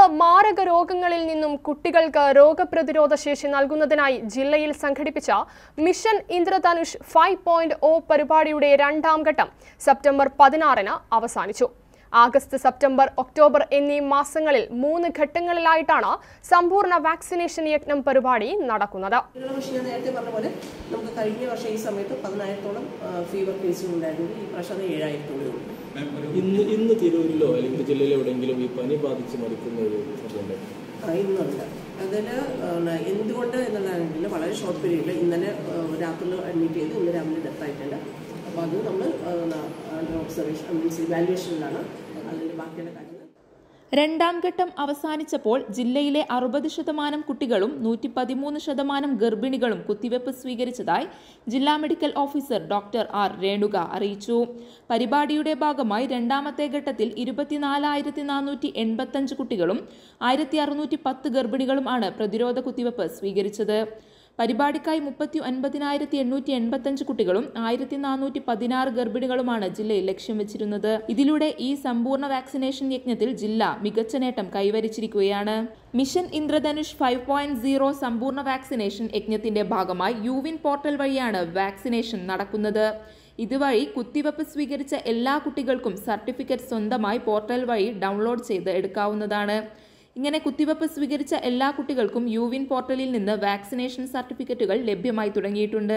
മാരക രോഗങ്ങളിൽ നിന്നും കുട്ടികൾക്ക് രോഗപ്രതിരോധ ശേഷി നൽകുന്നതിനായി ജില്ലയിൽ സംഘടിപ്പിച്ച mission Indradhanush five point O പരിപാടിയുടെ രണ്ടാം ഘട്ടം സെപ്റ്റംബർ പതിനാറിന് അവസാനിച്ചു ആഗസ്റ്റ് സെപ്റ്റംബർ ഒക്ടോബർ എന്നീ മാസങ്ങളിൽ മൂന്ന് ഘട്ടങ്ങളിലായിട്ടാണ് സമ്പൂർണ്ണ വാക്സിനേഷൻ യജ്ഞം പരിപാടി നടക്കുന്നത് ഇതിനുള്ള പക്ഷേ ഞാൻ നേരത്തെ പറഞ്ഞ പോലെ നമുക്ക് കഴിഞ്ഞ വർഷം ഈ സമയത്ത് പതിനായിരത്തോളം ഫീവർ കേസുകൾ ഉണ്ടായിരുന്നു ഈ പ്രാവശ്യം അത് ഏഴായിരത്തോളേ ഉള്ളൂ ഇന്ന് ഇന്ന് തിരൂരിലോ അല്ലെങ്കിൽ ജില്ലയിലോ എവിടെയെങ്കിലും ഈ പനി ബാധിച്ച് മരിക്കുന്ന ഒരു സംഭവം ആ, ഇന്നുണ്ട് അതിൽ എന്തുകൊണ്ട് എന്നുള്ളതാണെങ്കിൽ വളരെ ഷോർട്ട് പീരീഡിൽ ഇന്നലെ രാത്രിയിൽ അഡ്മിറ്റ് ചെയ്ത് ഇന്ന് രാവിലെ ഡെത്ത് ആയിട്ടുണ്ട് അപ്പോൾ അത് നമ്മൾ അണ്ടർ ഒബ്സർവേഷൻ മീൻസ് ഇവാലുവേഷനിലാണ് അതിൻ്റെ ബാക്കിയുള്ള കാര്യങ്ങൾ രണ്ടാം ഘട്ടം അവസാനിച്ചപ്പോൾ ജില്ലയിലെ അറുപത് ശതമാനം കുട്ടികളും നൂറ്റി പതിമൂന്ന് ശതമാനം ഗർഭിണികളും കുത്തിവെപ്പ് സ്വീകരിച്ചതായി ജില്ലാ medical officer doctor R Renuka അറിയിച്ചു പരിപാടിയുടെ ഭാഗമായി രണ്ടാമത്തെ ഘട്ടത്തിൽ ഇരുപത്തിനാലായിരത്തി നാനൂറ്റി എൺപത്തഞ്ച് കുട്ടികളും ആയിരത്തി അറുന്നൂറ്റി പത്ത് ഗർഭിണികളും ആണ് പ്രതിരോധ കുത്തിവെപ്പ് സ്വീകരിച്ചത് പരിപാടിക്കായി മുപ്പത്തി ഒൻപതിനായിരത്തി എണ്ണൂറ്റി എൺപത്തഞ്ച് കുട്ടികളും ആയിരത്തി നാനൂറ്റി പതിനാറ് ഗർഭിണികളുമാണ് ജില്ലയിൽ ലക്ഷ്യം വെച്ചിരുന്നത് ഇതിലൂടെ ഈ സമ്പൂർണ്ണ വാക്സിനേഷൻ യജ്ഞത്തിൽ ജില്ല മികച്ച നേട്ടം കൈവരിച്ചിരിക്കുകയാണ് mission Indradhanush five point zero സമ്പൂർണ്ണ വാക്സിനേഷൻ യജ്ഞത്തിന്റെ ഭാഗമായി യുവിൻ പോർട്ടൽ വഴിയാണ് വാക്സിനേഷൻ നടക്കുന്നത് ഇതുവഴി കുത്തിവെപ്പ് സ്വീകരിച്ച എല്ലാ കുട്ടികൾക്കും സർട്ടിഫിക്കറ്റ് സ്വന്തമായി പോർട്ടൽ വഴി ഡൗൺലോഡ് ചെയ്ത് എടുക്കാവുന്നതാണ് ഇങ്ങനെ കുത്തിവെപ്പ് സ്വീകരിച്ച എല്ലാ കുട്ടികൾക്കും യുവിൻ പോർട്ടലിൽ നിന്ന് വാക്സിനേഷൻ സർട്ടിഫിക്കറ്റുകൾ ലഭ്യമായി തുടങ്ങിയിട്ടുണ്ട്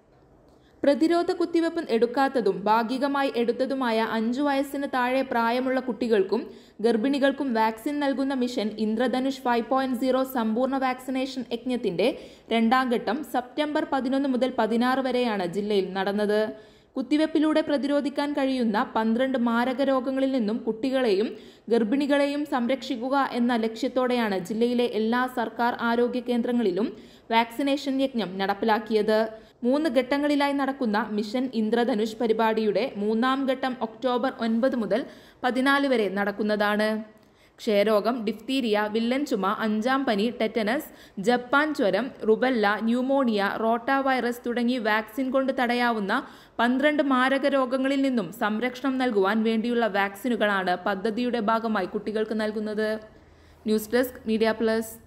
പ്രതിരോധ കുത്തിവെപ്പ് എടുക്കാത്തതും ഭാഗികമായി എടുത്തതുമായ അഞ്ചു വയസ്സിന് താഴെ പ്രായമുള്ള കുട്ടികൾക്കും ഗർഭിണികൾക്കും വാക്സിൻ നൽകുന്ന mission Indradhanush five point zero സമ്പൂർണ്ണ വാക്സിനേഷൻ യജ്ഞത്തിന്റെ രണ്ടാം ഘട്ടം സെപ്റ്റംബർ പതിനൊന്ന് മുതൽ പതിനാറ് വരെയാണ് ജില്ലയിൽ നടന്നത് കുത്തിവെപ്പിലൂടെ പ്രതിരോധിക്കാൻ കഴിയുന്ന പന്ത്രണ്ട് മാരക രോഗങ്ങളിൽ നിന്നും കുട്ടികളെയും ഗർഭിണികളെയും സംരക്ഷിക്കുക എന്ന ലക്ഷ്യത്തോടെയാണ് ജില്ലയിലെ എല്ലാ സർക്കാർ ആരോഗ്യ കേന്ദ്രങ്ങളിലും വാക്സിനേഷൻ യജ്ഞം നടപ്പിലാക്കിയത് മൂന്ന് ഘട്ടങ്ങളിലായി നടക്കുന്ന മിഷൻ ഇന്ദ്രധനുഷ് പരിപാടിയുടെ മൂന്നാം ഘട്ടം ഒക്ടോബർ ഒൻപത് മുതൽ പതിനാല് വരെ നടക്കുന്നതാണ് ക്ഷയരോഗം ഡിഫ്തീരിയ വില്ലൻ ചുമ അഞ്ചാം പനി ടെറ്റനസ് ജപ്പാൻ ജ്വരം റുബല്ല ന്യൂമോണിയ റോട്ട വൈറസ് തുടങ്ങി വാക്സിൻ കൊണ്ട് തടയാവുന്ന പന്ത്രണ്ട് മാരക രോഗങ്ങളിൽ നിന്നും സംരക്ഷണം നൽകുവാൻ വേണ്ടിയുള്ള വാക്സിനുകളാണ് പദ്ധതിയുടെ ഭാഗമായി കുട്ടികൾക്ക് നൽകുന്നത് ന്യൂസ് ഡെസ്ക് മീഡിയ പ്ലസ്